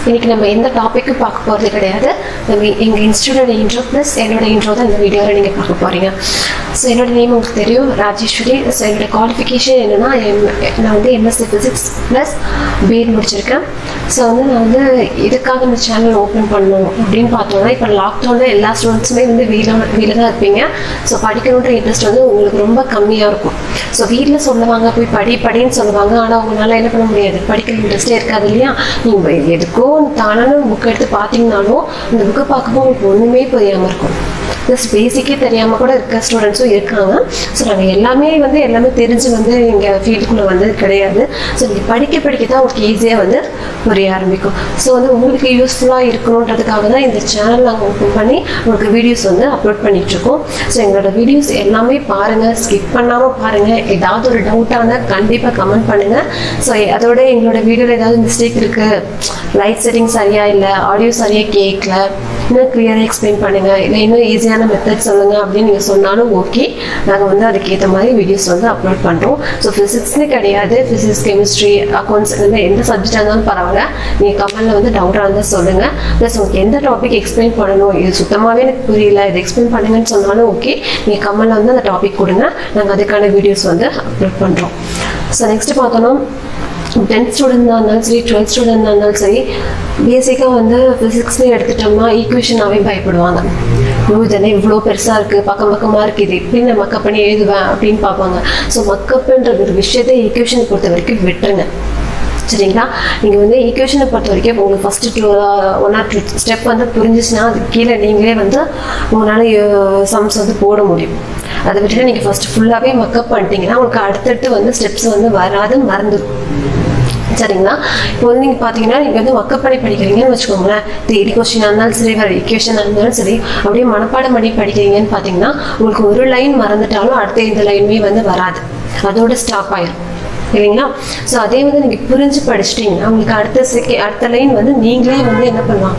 இன்னைக்கு நம்ம எந்த டாப்பிக்கும் பார்க்க போகிறது கிடையாது நம்ம எங்கள் இன்ஸ்டியூட்டோட இன்ட்ரோ ப்ளஸ் என்னோட இன்ட்ரோ தான் இந்த வீடியோவில் நீங்கள் பார்க்க போகிறீங்க ஸோ என்னோட நேம் உங்களுக்கு தெரியும் ராஜேஸ்வரி ஸோ என்னோட குவாலிஃபிகேஷன் என்னென்னா நான் வந்து எம்எஸ்சி ஃபிசிக்ஸ் ப்ளஸ் பிஎட் முடிச்சிருக்கேன் ஸோ வந்து நான் வந்து இதுக்காக இந்த சேனல் ஓப்பன் பண்ணணும் அப்படின்னு பார்த்தோம்னா இப்போ லாக்டவுனில் எல்லா ஸ்டூடெண்ட்ஸுமே வந்து வீட்டில் வீட்டில் தான் இருப்பீங்க ஸோ படிக்கணுன்ற இன்ட்ரெஸ்ட் வந்து உங்களுக்கு ரொம்ப கம்மியாக இருக்கும் ஸோ வீட்டில் சொல்லுவாங்க போய் படி படின்னு சொல்லுவாங்க ஆனால் உங்களால் என்ன பண்ண முடியாது படிக்கிற இன்ட்ரெஸ்டே இருக்காது இல்லையா நீங்கள் எதுக்கோ தானான புக் எடுத்து பார்த்தீங்கனாலும் இந்த புக்கை பார்க்கும்போது உங்களுக்கு ஒன்றுமே புரியாமல் இருக்கும் ப்ளஸ் பேசிக்கே தெரியாமல் கூட இருக்க ஸ்டூடெண்ட்ஸும் இருக்காங்க ஸோ நாங்கள் எல்லாமே வந்து எல்லாமே தெரிஞ்சு வந்து எங்கள் ஃபீல்டுக்குள்ளே வந்து கிடையாது ஸோ நீங்கள் படிக்க படிக்க தான் உங்களுக்கு ஈஸியாக வந்து புரிய ஆரம்பிக்கும் ஸோ வந்து உங்களுக்கு யூஸ்ஃபுல்லாக இருக்கணுன்றதுக்காக தான் இந்த சேனல் நாங்கள் ஓப்பன் பண்ணி உங்களுக்கு வீடியோஸ் வந்து அப்லோட் பண்ணிகிட்ருக்கோம் ஸோ எங்களோட வீடியோஸ் எல்லாமே பாருங்கள் ஸ்கிப் பண்ணாமல் பாருங்கள் ஏதாவது ஒரு டவுட்டான கண்டிப்பாக கமெண்ட் பண்ணுங்கள் ஸோ அதோட எங்களோட வீடியோவில் ஏதாவது மிஸ்டேக் இருக்குது லைட் செட்டிங் சரியாக இல்லை ஆடியோ சரியாக கேட்கல இன்னும் கிளியராக எக்ஸ்பிளைன் பண்ணுங்கள் இல்லை இன்னும் ஈஸியான மெத்தட் சொல்லுங்கள் அப்படின்னு நீங்கள் சொன்னாலும் ஓகே நாங்கள் வந்து அதுக்கேற்ற மாதிரி வீடியோஸ் வந்து அப்லோட் பண்ணுறோம் ஸோ ஃபிசிக்ஸ்னு கிடையாது ஃபிசிக்ஸ் கெமிஸ்ட்ரி அக்கௌண்ட்ஸ் இந்த மாதிரி எந்த சப்ஜெக்டாக இருந்தாலும் பரவாயில்ல நீங்கள் கமெண்டில் வந்து டவுட்டாக இருந்தால் சொல்லுங்கள் ப்ளஸ் உங்களுக்கு எந்த டாபிக் எக்ஸ்பிளைன் பண்ணணும் இது சுத்தமாகவே எனக்கு புரியல இது எக்ஸ்பிளைன் பண்ணுங்கன்னு சொன்னாலும் ஓகே நீங்கள் கமெண்டில் வந்து அந்த டாபிக் கொடுங்க நாங்கள் அதுக்கான வீடியோஸ் வந்து அப்லோட் பண்ணுறோம் ஸோ நெக்ஸ்ட் பார்த்தோன்னா டென்த் ஸ்டூடெண்டாக இருந்தாலும் சரி டுவெல்த் ஸ்டூடெண்டாக இருந்தாலும் சரி பேசிக்காக வந்து ஃபிசிக்ஸ்னு எடுத்துட்டோம்னா ஈக்குவேஷனாகவே பயப்படுவாங்க ஐயோ இதெல்லாம் இவ்வளோ பெருசாக இருக்குது பக்கம் பக்கமாக இருக்குது இது எப்படி நான் மக்கப் பண்ணி எழுதுவேன் அப்படின்னு பார்ப்பாங்க ஸோ மக்கப்புன்ற ஒரு விஷயத்தை ஈக்குவேஷனை பொறுத்த வரைக்கும் விட்டுருங்க சரிங்களா நீங்கள் வந்து ஈக்குவேஷனை பொறுத்த வரைக்கும் உங்களுக்கு first two one or two step வந்து புரிஞ்சிச்சுன்னா அது கீழே நீங்களே வந்து உங்களால் சம்ஸ் வந்து போட முடியும் அதை விட்டுட்டு நீங்கள் ஃபஸ்ட்டு ஃபுல்லாகவே மக்கப் பண்ணிட்டீங்கன்னா உங்களுக்கு அடுத்தடுத்து வந்து ஸ்டெப்ஸ் வந்து வராது மறந்துடும் சரிங்களா இப்போ வந்து நீங்கள் பார்த்தீங்கன்னா நீங்கள் வந்து மக்கப் பண்ணி படிக்கிறீங்கன்னு வச்சுக்கோங்களேன் தேடி கொஸ்டினாக இருந்தாலும் சரி வேறு ஈக்குவேஷனாக இருந்தாலும் சரி அப்படியே மனப்பாடம் பண்ணி படிக்கிறீங்கன்னு பார்த்தீங்கன்னா உங்களுக்கு ஒரு லைன் மறந்துட்டாலும் அடுத்த இந்த லைனுமே வந்து வராது அதோட ஸ்டாப் ஆயிடும் இல்லைங்களா ஸோ அதே வந்து நீங்கள் புரிஞ்சு படிச்சிட்டிங்கன்னா உங்களுக்கு அடுத்த செகண்ட் அடுத்த லைன் வந்து நீங்களே வந்து என்ன பண்ணலாம்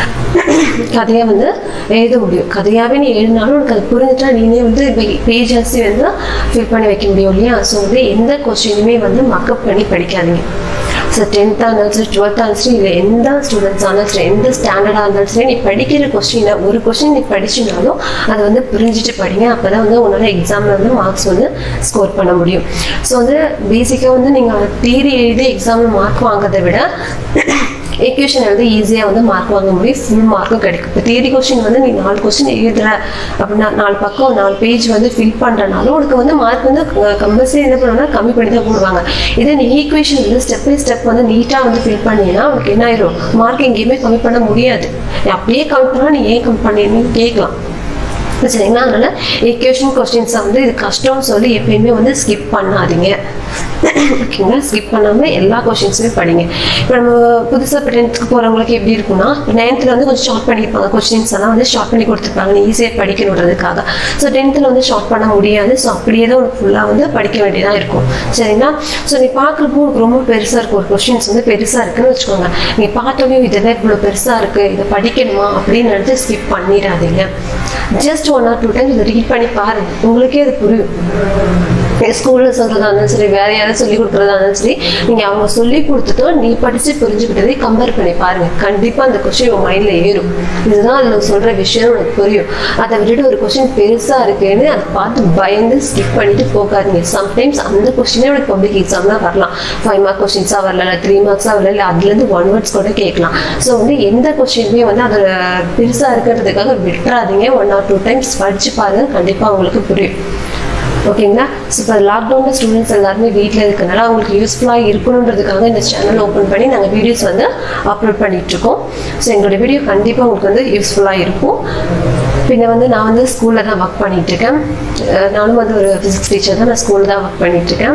கதையை வந்து எழுத முடியும் கதையாகவே நீ எழுதினாலும் உனக்கு அது புரிஞ்சுட்டா நீங்களே வந்து பேஜஸே வந்து ஃபில் பண்ணி வைக்க முடியும் இல்லையா ஸோ வந்து எந்த கொஸ்டினுமே வந்து மக்கப் பண்ணி படிக்காதீங்க ஸோ டென்த்தாக இருந்தாலும் சரி டுவெல்த்தாக இருந்தாலும் சரி இல்லை எந்த ஸ்டூடெண்ட்ஸாக இருந்தாலும் சரி எந்த ஸ்டாண்டர்டாக இருந்தாலும் சரி நீ படிக்கிற கொஸ்டினை ஒரு கொஸ்டின் நீ படிச்சினாலும் அதை வந்து புரிஞ்சுட்டு படிங்க அப்போ தான் வந்து உங்களால் எக்ஸாமில் வந்து மார்க்ஸ் வந்து ஸ்கோர் பண்ண முடியும் ஸோ வந்து பேசிக்காக வந்து நீங்கள் தியரி எழுதி எக்ஸாமில் மார்க் வாங்குறதை விட ஈக்குவேஷன் எழுதி ஈஸியாக வந்து மார்க் வாங்க முடியும் ஃபுல் மார்க்கும் கிடைக்கும் இப்போ தியரி கொஸ்டின் வந்து நீ நாலு கொஸ்டின் எழுதுற அப்படின்னா நாலு பக்கம் நாலு பேஜ் வந்து ஃபில் பண்ணுறனாலும் உனக்கு வந்து மார்க் வந்து கம்பல்சரி என்ன பண்ணுவோம்னா கம்மி பண்ணி தான் போடுவாங்க இதே நீ ஈக்குவேஷன் வந்து ஸ்டெப் பை ஸ்டெப் வந்து நீட்டாக வந்து ஃபில் பண்ணினா உனக்கு என்ன ஆயிரும் மார்க் எங்கேயுமே கம்மி பண்ண முடியாது நீ அப்படியே கம்மி பண்ணால் நீ ஏன் கம்மி பண்ணேன்னு கேட்கலாம் சரிங்களா அதனால ஈக்குவேஷன் கொஸ்டின்ஸை வந்து இது கஷ்டம்னு சொல்லி எப்பயுமே வந்து ஸ்கிப் பண்ணாதீங்க ஓகேங்களா ஸ்கிப் பண்ணாமல் எல்லா கொஷின்ஸுமே படிங்க இப்போ நம்ம புதுசாக இப்போ டென்த்துக்கு போகிறவங்களுக்கு எப்படி இருக்கும்னா நைன்த்தில் வந்து கொஞ்சம் ஷார்ட் பண்ணியிருப்பாங்க கொஸ்டின்ஸ் எல்லாம் வந்து ஷார்ட் பண்ணி கொடுத்துருப்பாங்க நீ ஈஸியாக படிக்கணுன்றதுக்காக ஸோ டென்த்தில் வந்து ஷார்ட் பண்ண முடியாது ஸோ அப்படியே தான் உனக்கு ஃபுல்லாக வந்து படிக்க வேண்டியதாக இருக்கும் சரிங்களா ஸோ நீ பார்க்குறப்போ உனக்கு ரொம்ப பெருசாக இருக்கும் ஒரு கொஸ்டின்ஸ் வந்து பெருசாக இருக்குன்னு வச்சுக்கோங்க நீ பார்த்தோன்னே இதெல்லாம் இவ்வளோ பெருசாக இருக்குது இதை படிக்கணுமா அப்படின்னு நினச்சி ஸ்கிப் பண்ணிடாதீங்க just one or two times இதை ரீட் பண்ணி பாருங்க உங்களுக்கே அது புரியும் ஸ்கூலில் சொல்கிறதா இருந்தாலும் சரி வேற யாராவது சொல்லி கொடுக்குறதா இருந்தாலும் சரி நீங்கள் அவங்க சொல்லி கொடுத்துட்டோ நீ படித்து புரிஞ்சுக்கிட்டதை கம்பேர் பண்ணி பாருங்கள் கண்டிப்பாக அந்த கொஸ்டின் உங்கள் மைண்டில் ஏறும் இதுதான் அதில் சொல்கிற விஷயம் உனக்கு புரியும் அதை விட்டுட்டு ஒரு கொஸ்டின் பெருசாக இருக்குன்னு அதை பார்த்து பயந்து ஸ்கிப் பண்ணிட்டு போகாதீங்க சம்டைம்ஸ் அந்த கொஸ்டினே உனக்கு பப்ளிக் எக்ஸாம்லாம் வரலாம் ஃபைவ் மார்க் கொஸ்டின்ஸாக வரல இல்லை த்ரீ மார்க்ஸாக வரல இல்லை அதுலேருந்து ஒன் வேர்ட்ஸ் கூட கேட்கலாம் ஸோ வந்து எந்த கொஸ்டினுமே வந்து அது பெருசாக இருக்கிறதுக்காக விட்டுறாதீங்க ஒன் ஆர் டூ டைம்ஸ் படித்து பாருங்கள் கண்டிப்பாக உங்களுக்கு புரியும் ஓகேங்களா ஸோ இப்போ லாக்டவுனில் ஸ்டூடெண்ட்ஸ் எல்லாருமே வீட்டில் இருக்கனால அவங்களுக்கு யூஸ்ஃபுல்லாக இருக்கணுன்றதுக்காக இந்த சேனல் ஓப்பன் பண்ணி நாங்கள் வீடியோஸ் வந்து அப்லோட் பண்ணிகிட்ருக்கோம் ஸோ எங்களோட வீடியோ கண்டிப்பாக உங்களுக்கு வந்து யூஸ்ஃபுல்லாக இருக்கும் பின்ன வந்து நான் வந்து ஸ்கூலில் தான் ஒர்க் பண்ணிகிட்ருக்கேன் நானும் வந்து ஒரு ஃபிசிக்ஸ் டீச்சர் தான் நான் ஸ்கூலில் தான் ஒர்க் பண்ணிகிட்ருக்கேன்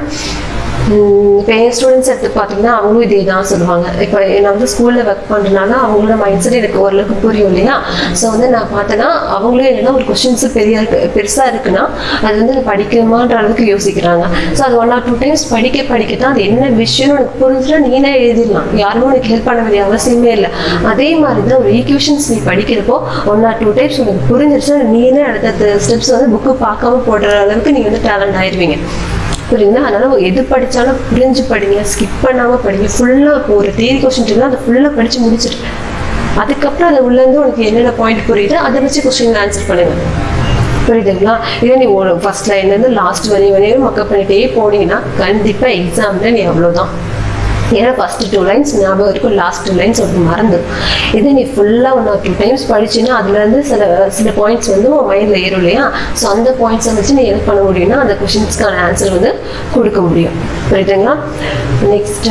இப்போ என் ஸ்டூடெண்ட்ஸ் எடுத்து பார்த்தீங்கன்னா அவங்களும் இதே தான் சொல்லுவாங்க இப்போ நான் வந்து ஸ்கூலில் ஒர்க் பண்ணுறதுனால அவங்களோட மைண்ட் செட் எனக்கு ஓரளவுக்கு புரியும் இல்லையா ஸோ வந்து நான் பார்த்தேன்னா அவங்களும் என்னன்னா ஒரு கொஸ்டின்ஸ் பெரிய பெருசாக இருக்குன்னா அது வந்து நான் படிக்கணுமான்ற அளவுக்கு யோசிக்கிறாங்க ஸோ அது ஒன் ஆர் டூ டைம்ஸ் படிக்க படிக்க தான் அது என்ன விஷயம்னு உனக்கு புரிஞ்சுட்டா நீனே எழுதிடலாம் யாருமே உனக்கு ஹெல்ப் பண்ண வேண்டிய அவசியமே இல்லை அதே மாதிரி தான் ஒரு ஈக்குவேஷன்ஸ் நீ படிக்கிறப்போ ஒன் ஆர் டூ டைம்ஸ் உனக்கு புரிஞ்சிருச்சுன்னா நீனே அடுத்த ஸ்டெப்ஸ் வந்து புக்கு பார்க்காம போடுற அளவுக்கு நீங்கள் வந்து டேலண்ட் ஆயிடுவீங்க புரியுதுங்களா அதனால எது படிச்சாலும் புரிஞ்சு படிங்க ஸ்கிப் பண்ணாம படிங்க ஃபுல்லா இப்போ ஒரு தேதி கொஸ்டின் இருக்குன்னா அதை ஃபுல்லா படிச்சு முடிச்சிட்டு அதுக்கப்புறம் அது உள்ளேருந்து உனக்கு என்னென்ன பாயிண்ட் புரியுது அதை வச்சு கொஸ்டின் ஆன்சர் பண்ணுங்க புரியுதுங்களா இதே நீ ஒரு ஃபர்ஸ்ட் லைன்லேருந்து லாஸ்ட் வரை வரையும் மக்கப் பண்ணிட்டே போனீங்கன்னா கண்டிப்பாக எக்ஸாமில் நீ அவ்வளோதான் ஏன்னா ஃபர்ஸ்ட் டூ லைன்ஸ் ஞாபகம் இருக்கும் லாஸ்ட் டூ லைன்ஸ் உனக்கு மறந்துடும் இதே நீ ஃபுல்லாக ஒன் ஆர் டூ டைம்ஸ் படிச்சுன்னா அதுலேருந்து சில சில பாயிண்ட்ஸ் வந்து உன் மைண்டில் ஏறும் இல்லையா ஸோ அந்த பாயிண்ட்ஸை வச்சு நீ என்ன பண்ண முடியும்னா அந்த கொஷின்ஸ்க்கான ஆன்சர் வந்து கொடுக்க முடியும் புரியுதுங்களா நெக்ஸ்ட்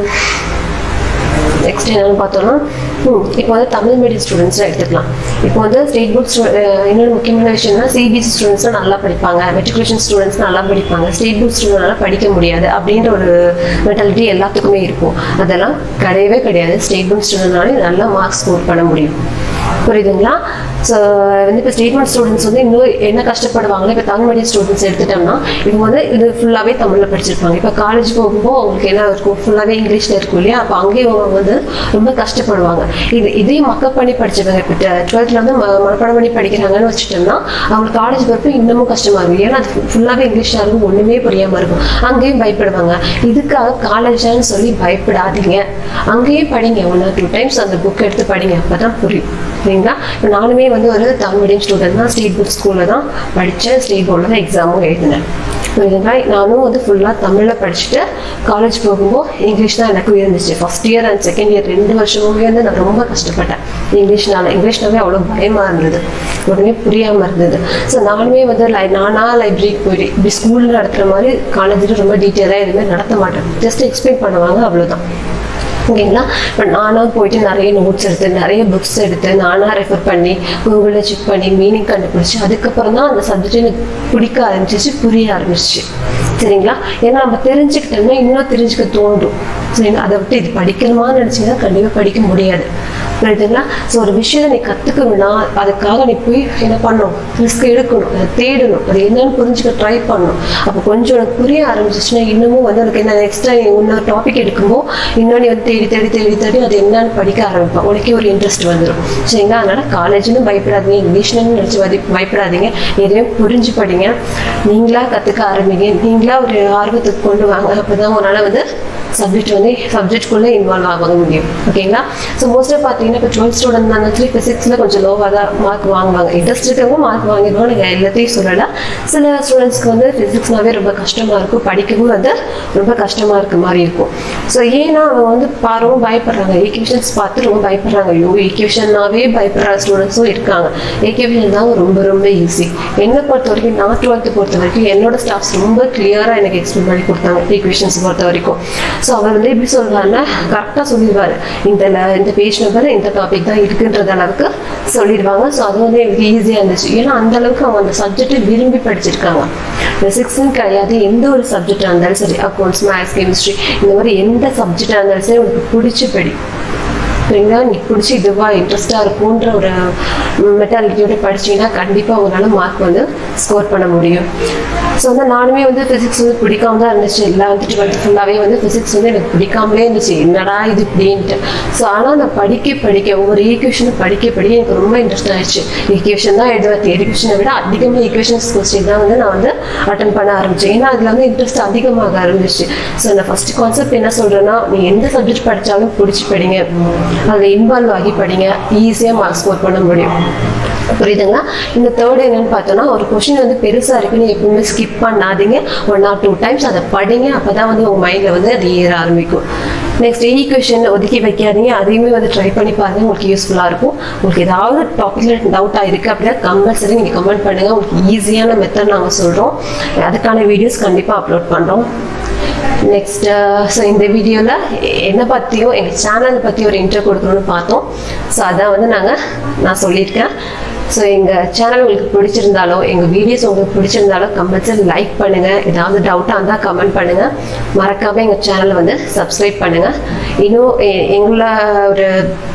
நெக்ஸ்ட் என்னன்னு பார்த்தோம்னா ம், இப்போ வந்து தமிழ் மீடியம் ஸ்டூடெண்ட்ஸ் எடுத்துக்கலாம் இப்போ வந்து ஸ்டேட் போர்ட் இன்னொரு முக்கியமான விஷயம்னா சிபிஎஸ்சி ஸ்டூடெண்ட்ஸ் நல்லா படிப்பாங்க மெட்ரிகுலேஷன் ஸ்டூடெண்ட்ஸ் நல்லா படிப்பாங்க ஸ்டேட் போர்ட் ஸ்டூடெண்ட்னால படிக்க முடியாது அப்படின்ற ஒரு மென்டாலிட்டி எல்லாத்துக்குமே இருக்கும் அதெல்லாம் கிடையவே கிடையாது ஸ்டேட் போர்ட் ஸ்டூடெண்ட்னாலே நல்லா மார்க்ஸ் ஸ்கோர் பண்ண முடியும் புரியுதுங்களா ஸோ வந்து இப்போ ஸ்டேட்மெண்ட் ஸ்டூடெண்ட்ஸ் வந்து இன்னும் என்ன கஷ்டப்படுவாங்களோ இப்போ தமிழ் மீடியம் ஸ்டூடெண்ட்ஸ் எடுத்துட்டோம்னா இவங்க வந்து இது ஃபுல்லாகவே தமிழில் படிச்சிருப்பாங்க இப்போ காலேஜ் போகும்போது அவங்களுக்கு என்ன இருக்கும் ஃபுல்லாகவே இங்கிலீஷில் இருக்கும் இல்லையா அப்போ அங்கேயும் அவங்க வந்து ரொம்ப கஷ்டப்படுவாங்க இது இதையும் மக்கப் பண்ணி படிச்சவங்க இப்போ டுவெல்த்தில் வந்து ம- மனப்பாடம் பண்ணி படிக்கிறாங்கன்னு வச்சுட்டோம்னா அவங்களுக்கு காலேஜ் போகிறப்ப இன்னமும் கஷ்டமா இருக்கும் ஏன்னா அது ஃபுல்லாகவே இங்கிலீஷாக இருக்கும் ஒன்றுமே புரியாமல் இருக்கும் அங்கேயும் பயப்படுவாங்க இதுக்காக காலேஜான்னு சொல்லி பயப்படாதீங்க அங்கேயும் படிங்க ஒன் ஆர் டூ டைம்ஸ் அந்த புக் எடுத்து படிங்க அப்போ தான் புரியும் சரிங்களா இப்போ நானுமே வந்து ஒரு தமிழ் மீடியம் ஸ்டூடெண்ட் தான் ஸ்டேட் போர்ட் ஸ்கூலில் தான் படித்தேன் ஸ்டேட் போர்டில் தான் எக்ஸாமும் எழுதினேன் புரியுதுங்களா நானும் வந்து ஃபுல்லாக தமிழில் படிச்சுட்டு காலேஜ் போகும்போது இங்கிலீஷ் தான் எனக்கு இருந்துச்சு first year and second year ரெண்டு வருஷமுமே வந்து நான் ரொம்ப கஷ்டப்பட்டேன் இங்கிலீஷ்னால இங்கிலீஷ்னாவே அவ்வளோ பயமாக இருந்தது உடனே புரியாமல் இருந்தது ஸோ நானுமே வந்து லை நானாக லைப்ரரிக்கு போயிட்டு இப்படி ஸ்கூலில் நடத்துகிற மாதிரி காலேஜில் ரொம்ப டீட்டெயிலாக எதுவுமே நடத்த மாட்டேன் ஜஸ்ட் எக்ஸ்பிளைன் பண்ணுவாங்க அவ்வளோதான் ஓகேங்களா இப்போ நானாக போயிட்டு நிறைய நோட்ஸ் எடுத்து நிறைய புக்ஸ் எடுத்து நானாக ரெஃபர் பண்ணி கூகுளில் செக் பண்ணி மீனிங் கண்டுபிடிச்சி அதுக்கப்புறம் தான் அந்த சப்ஜெக்ட் எனக்கு பிடிக்க ஆரம்பிச்சிச்சு புரிய ஆரம்பிச்சிச்சு சரிங்களா ஏன்னா நம்ம தெரிஞ்சுக்கிட்டோம்னா இன்னும் தெரிஞ்சுக்க தோண்டும் சரிங்களா அதை விட்டு இது படிக்கணுமான்னு நினச்சிங்கன்னா கண்டிப்பாக படிக்க முடியாது புரியுதுங்களா ஸோ ஒரு விஷயத்தை நீ கற்றுக்கணும்னா அதுக்காக நீ போய் என்ன பண்ணணும் ரிஸ்க் எடுக்கணும் அதை தேடணும் அது என்னன்னு புரிஞ்சுக்க ட்ரை பண்ணணும் அப்போ கொஞ்சம் உனக்கு புரிய ஆரம்பிச்சிச்சுன்னா இன்னமும் வந்து உனக்கு என்ன நெக்ஸ்ட் டைம் இன்னொரு டாபிக் எடுக்கும்போது இன்னும் நீ வந்து தேடி தேடி தேடி தேடி அது என்னன்னு படிக்க ஆரம்பிப்பேன் உனக்கே ஒரு இன்ட்ரெஸ்ட் வந்துடும் சரிங்களா அதனால காலேஜ்னு பயப்படாதீங்க இங்கிலீஷ்னு நினச்சி வதி பயப்படாதீங்க எதையும் புரிஞ்சு படிங்க நீங்களா கற்றுக்க ஆரம்பிங்க நீங்களா ஒரு ஆர்வத்துக்கு கொண்டு வாங்க அப்போ தான் உங்களால் வந்து சப்ஜெக்ட் வந்து சப்ஜெக்ட்குள்ளே இன்வால்வ் ஆக முடியும் ஓகேங்களா ஸோ மோஸ்ட்டாக பார்த்தீங்கன்னா இப்போ டுவெல்த் ஸ்டூடெண்ட் இருந்தாலும் ஃபிசிக்ஸில் கொஞ்சம் லோவாக தான் மார்க் வாங்குவாங்க இன்ட்ரெஸ்ட் இருக்கவங்க மார்க் வாங்கிடுவோம் நீங்கள் எல்லாத்தையும் சொல்லலை சில ஸ்டூடெண்ட்ஸ்க்கு வந்து ஃபிசிக்ஸ்னாவே ரொம்ப கஷ்டமாக இருக்கும் படிக்கவும் வந்து ரொம்ப கஷ்டமாக இருக்க மாதிரி இருக்கும் ஸோ ஏன்னா அவங்க வந்து பாரவும் பயப்படுறாங்க ஈக்குவேஷன்ஸ் பார்த்து ரொம்ப பயப்படுறாங்க ஐயோ ஈக்குவேஷன்னாவே பயப்படுற ஸ்டூடெண்ட்ஸும் இருக்காங்க ஈக்குவேஷன் தான் ரொம்ப ரொம்ப ஈஸி என்னை பொறுத்த வரைக்கும் நான் டுவெல்த்து பொறுத்த வரைக்கும் என்னோட ஸ்டாஃப்ஸ் ரொம்ப கிளியராக எனக்கு எக்ஸ்பிளைன் பண்ணி கொடுத்தாங்க ஈக்குவேஷன்ஸ் பொறுத்த வரைக்கும் ஸோ அவர் வந்து எப்படி சொல்வாருன்னா கரெக்டாக சொல்லிடுவார் இந்த ல- இந்த பேஜ் நம்பர் இந்த டாபிக் தான் இருக்குன்றது அளவுக்கு சொல்லிடுவாங்க ஸோ அது வந்து எனக்கு ஈஸியாக இருந்துச்சு ஏன்னா அந்த அளவுக்கு அவங்க அந்த சப்ஜெக்ட்டை விரும்பி படிச்சிருக்காங்க ஃபிசிக்ஸ்னு கிடையாது எந்த ஒரு சப்ஜெக்டாக இருந்தாலும் சரி அக்கௌண்ட்ஸ் மேத்ஸ் கெமிஸ்ட்ரி இந்த மாதிரி எந்த சப்ஜெக்டாக இருந்தாலும் சரி உனக்கு பிடிச்சி படி சரிங்களா நீ பிடிச்சி இதுவாக இன்ட்ரெஸ்டாக இருக்கும்ன்ற ஒரு மெட்டாலிட்டியோட படிச்சீங்கன்னா கண்டிப்பாக உங்களால் மார்க் வந்து ஸ்கோர் பண்ண முடியும் ஸோ வந்து நானுமே வந்து ஃபிசிக்ஸ் வந்து பிடிக்காம தான் இருந்துச்சு எல்லாம் வந்து டுவெல்த் ஃபுல்லாகவே வந்து ஃபிசிக்ஸ் வந்து எனக்கு பிடிக்காமலே இருந்துச்சு என்னடா இது இப்படின்ட்டு ஸோ ஆனால் நான் படிக்க படிக்க ஒவ்வொரு ஈக்குவேஷனும் படிக்க படிக்க எனக்கு ரொம்ப இன்ட்ரெஸ்ட் ஆயிடுச்சு ஈக்குவேஷன் தான் எழுதுவேன் தேரி கொஷனை விட அதிகமாக ஈக்குவேஷன்ஸ் கொஸ்டின் தான் வந்து நான் வந்து அட்டன் பண்ண ஆரம்பிச்சேன் ஏன்னா அதில் வந்து இன்ட்ரெஸ்ட் அதிகமாக ஆரம்பிச்சு ஸோ நான் ஃபர்ஸ்ட் கான்செப்ட் என்ன சொல்கிறேன்னா நீ எந்த சப்ஜெக்ட் படித்தாலும் பிடிச்சி படிங்க அதில் இன்வால்வ் ஆகி படிங்க ஈஸியாக மார்க் ஸ்கோர் பண்ண முடியும் புரியுதுங்களா இந்த தேர்ட் என்னன்னு பார்த்தோம்னா ஒரு கொஷின் வந்து பெருசாக இருக்குன்னு எப்பவுமே ஸ்கிப் பண்ணாதீங்க ஒன் ஆர் டூ டைம்ஸ் அதை படிங்க அப்போ தான் வந்து உங்கள் மைண்டில் வந்து அது ஏற ஆரம்பிக்கும் நெக்ஸ்ட் ஈக்குவேஷன் ஒதுக்கி வைக்காதீங்க அதையுமே வந்து ட்ரை பண்ணி பாருங்க உங்களுக்கு யூஸ்ஃபுல்லாக இருக்கும் உங்களுக்கு ஏதாவது டாப்பிக்கில் டவுட்டாக இருக்குது அப்படின்னா கம்பல்சரி நீங்கள் கமெண்ட் பண்ணுங்கள் உங்களுக்கு ஈஸியான மெத்தட் நாங்கள் சொல்கிறோம் அதுக்கான வீடியோஸ் கண்டிப்பாக அப்லோட் பண்ணுறோம் நெக்ஸ்ட் ஸோ இந்த வீடியோவில் என்னை பற்றியும் எங்கள் சேனலை பற்றி ஒரு இன்ட்ரோ கொடுக்கணும்னு பார்த்தோம் ஸோ அதான் வந்து நாங்கள் நான் சொல்லியிருக்கேன் ஸோ எங்கள் சேனல் உங்களுக்கு பிடிச்சிருந்தாலோ எங்கள் வீடியோஸ் உங்களுக்கு பிடிச்சிருந்தாலோ கம்பல்சரி லைக் பண்ணுங்கள் ஏதாவது டவுட்டாக இருந்தால் கமெண்ட் பண்ணுங்கள் மறக்காமல் எங்கள் சேனலை வந்து சப்ஸ்கிரைப் பண்ணுங்கள் இன்னும் எ- எங்களோட ஒரு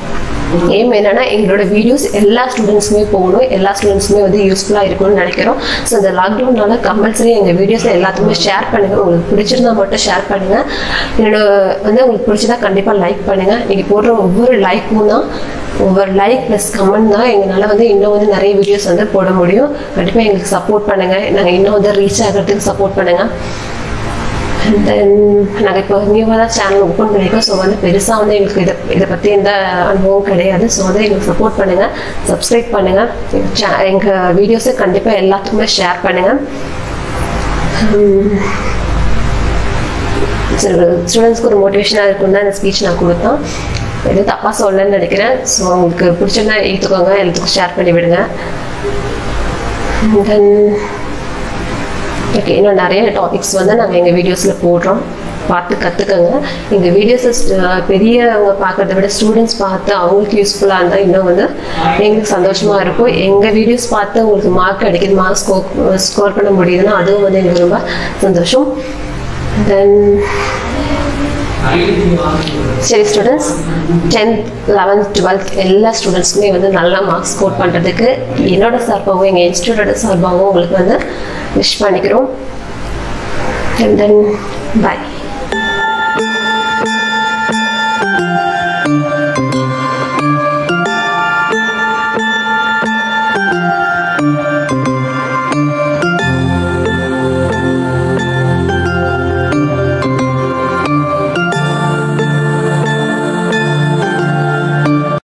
ஏம் என்னன்னா எங்களோட வீடியோஸ் எல்லா ஸ்டூடெண்ட்ஸுமே போகணும் எல்லா ஸ்டூடெண்ட்ஸுமே வந்து யூஸ்ஃபுல்லாக இருக்கும்னு நினைக்கிறோம் ஸோ இந்த லாக்டவுன்னால கம்பல்சரி எங்கள் வீடியோஸில் எல்லாத்துக்குமே ஷேர் பண்ணுங்கள் உங்களுக்கு பிடிச்சிருந்தா மட்டும் ஷேர் பண்ணுங்கள் என்னோட வந்து உங்களுக்கு பிடிச்சதா கண்டிப்பாக லைக் பண்ணுங்கள் நீங்கள் போடுற ஒவ்வொரு லைக்கும் தான் ஒவ்வொரு லைக் ப்ளஸ் கமெண்ட் தான் எங்களால் வந்து இன்னும் வந்து நிறைய வீடியோஸ் வந்து போட முடியும் கண்டிப்பாக எங்களுக்கு சப்போர்ட் பண்ணுங்கள் நாங்கள் இன்னும் வந்து ரீச் ஆகிறதுக்கு சப்போர்ட் பண்ணுங்கள் தென் நாங்கள் இப்போ நியூவாக தான் சேனல் ஓப்பன் பண்ணியிருக்கோம் ஸோ வந்து பெருசாக வந்து எங்களுக்கு இதை இதை பற்றி எந்த அனுபவம் கிடையாது ஸோ வந்து எங்களுக்கு சப்போர்ட் பண்ணுங்கள் சப்ஸ்கிரைப் பண்ணுங்கள் எங்கள் வீடியோஸை கண்டிப்பாக எல்லாத்துக்குமே ஷேர் பண்ணுங்கள் ஸ்டூடெண்ட்ஸ்க்கு ஒரு மோட்டிவேஷனாக இருக்கும் தான் இந்த ஸ்பீச் நான் கொடுத்தேன் எதுவும் தப்பாக சொல்லலன்னு நினைக்கிறேன் ஸோ உங்களுக்கு பிடிச்சிருந்தா ஏற்றுக்கோங்க எல்லாத்துக்கும் ஷேர் பண்ணி விடுங்க தென் ஓகே இன்னும் நிறைய டாபிக்ஸ் வந்து நாங்கள் எங்கள் வீடியோஸில் போடுறோம் பார்த்து கற்றுக்கோங்க எங்கள் வீடியோஸை பெரியவங்க பார்க்குறத விட ஸ்டூடெண்ட்ஸ் பார்த்து அவங்களுக்கு யூஸ்ஃபுல்லாக இருந்தால் இன்னும் வந்து எங்களுக்கு சந்தோஷமாக இருக்கும் எங்கள் வீடியோஸ் பார்த்து உங்களுக்கு மார்க் கிடைக்குது மார்க் ஸ்கோர் ஸ்கோர் பண்ண முடியுதுன்னா அதுவும் வந்து எங்களுக்கு ரொம்ப சந்தோஷம் தென் சரி ஸ்டூடெண்ட்ஸ் டென்த் லெவன்த் டுவெல்த் எல்லா ஸ்டூடெண்ட்ஸ்க்குமே வந்து நல்ல மார்க்ஸ் ஸ்கோர் பண்ணுறதுக்கு என்னோட சார்பாகவும் எங்கள் இன்ஸ்டியூட்டோட சார்பாகவும் உங்களுக்கு வந்து விஷ் பண்ணிக்கிறோம் அண்ட் தென் பாய்